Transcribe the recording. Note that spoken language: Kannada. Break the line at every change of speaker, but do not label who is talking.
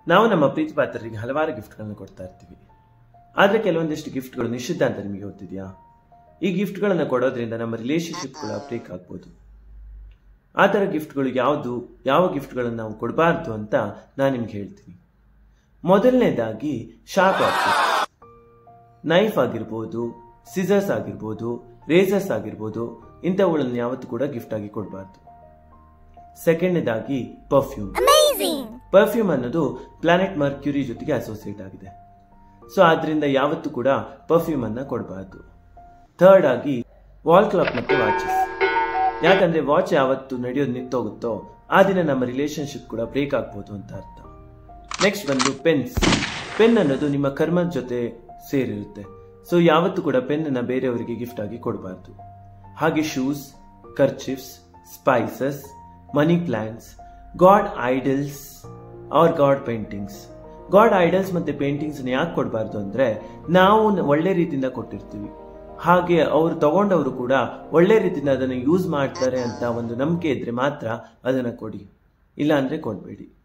ನಾವು ನಮ್ಮ ಪ್ರೀತಿ ಪಾತ್ರರಿಗೆ ಹಲವಾರು ಗಿಫ್ಟ್ಗಳನ್ನು ಕೊಡ್ತಾ ಇರ್ತೀವಿ ಆದರೆ ಕೆಲವೊಂದಿಷ್ಟು ಗಿಫ್ಟ್ಗಳು ನಿಷಿದ್ಧ ಅಂತ ನಿಮಗೆ ಗೊತ್ತಿದೆಯಾ ಈ ಗಿಫ್ಟ್ಗಳನ್ನು ಕೊಡೋದ್ರಿಂದ ನಮ್ಮ ರಿಲೇಶನ್ಶಿಪ್ಗಳು ಬ್ರೇಕ್ ಆಗ್ಬೋದು ಆ ಥರ ಗಿಫ್ಟ್ಗಳು ಯಾವುದು ಯಾವ ಗಿಫ್ಟ್ಗಳನ್ನು ನಾವು ಕೊಡಬಾರ್ದು ಅಂತ ನಾನು ನಿಮ್ಗೆ ಹೇಳ್ತೀನಿ ಮೊದಲನೇದಾಗಿ ಶಾರ್ಪ್ ಆಬ್ಜೆಕ್ಟ್ಸ್ ನೈಫ್ ಆಗಿರ್ಬೋದು ಸಿಸರ್ಸ್ ಆಗಿರ್ಬೋದು ರೇಸರ್ಸ್ ಆಗಿರ್ಬೋದು ಇಂಥವುಗಳನ್ನು ಯಾವತ್ತೂ ಕೂಡ ಗಿಫ್ಟ್ ಆಗಿ ಕೊಡಬಾರ್ದು ಸೆಕೆಂಡ್ನೇದಾಗಿ ಪರ್ಫ್ಯೂಮ್ ಪರ್ಫ್ಯೂಮ್ ಅನ್ನೋದು ಪ್ಲಾನೆಟ್ ಮರ್ಕ್ಯೂರಿ ಜೊತೆಗೆ ಅಸೋಸಿಯೇಟ್ ಆಗಿದೆ ಸೊ ಆದ್ರಿಂದ ಯಾವತ್ತೂ ಕೂಡ ಪರ್ಫ್ಯೂಮ್ ಅನ್ನ ಕೊಡಬಾರ್ದು ಥರ್ಡ್ ಆಗಿ ವಾಲ್ ಕ್ಲಾಕ್ ಮತ್ತೆ ವಾಚಸ್ ಯಾಕಂದ್ರೆ ವಾಚ್ ಯಾವತ್ತು ನಡೆಯೋದು ನಿಂತೋಗುತ್ತೋ ಆ ದಿನ ನಮ್ಮ ರಿಲೇಶನ್ಶಿಪ್ ಕೂಡ ಬ್ರೇಕ್ ಆಗ್ಬೋದು ಅಂತ ಅರ್ಥ ನೆಕ್ಸ್ಟ್ ಬಂದು ಪೆನ್ಸ್ ಪೆನ್ ಅನ್ನೋದು ನಿಮ್ಮ ಕರ್ಮದ ಜೊತೆ ಸೇರಿರುತ್ತೆ ಸೊ ಯಾವತ್ತೂ ಕೂಡ ಪೆನ್ ಅನ್ನ ಬೇರೆಯವರಿಗೆ ಗಿಫ್ಟ್ ಆಗಿ ಕೊಡಬಾರ್ದು ಹಾಗೆ shoes kerchiefs spices money plants god idols or god paintings god idols ಮತ್ತೆ ಪೇಂಟಿಂಗ್ಸ್ ಯಾಕೆ ಕೊಡಬಾರ್ದು ಅಂದ್ರೆ ನಾವು ಒಳ್ಳೆ ರೀತಿಯಿಂದ ಕೊಟ್ಟಿರ್ತೀವಿ ಹಾಗೆ ಅವ್ರು ತಗೊಂಡವರು ಕೂಡ ಒಳ್ಳೆ ರೀತಿಯಿಂದ ಅದನ್ನು ಯೂಸ್ ಮಾಡ್ತಾರೆ ಅಂತ ಒಂದು ನಂಬಿಕೆ ಇದ್ರೆ ಮಾತ್ರ ಅದನ್ನ ಕೊಡಿ ಇಲ್ಲ ಅಂದ್ರೆ ಕೊಡಬೇಡಿ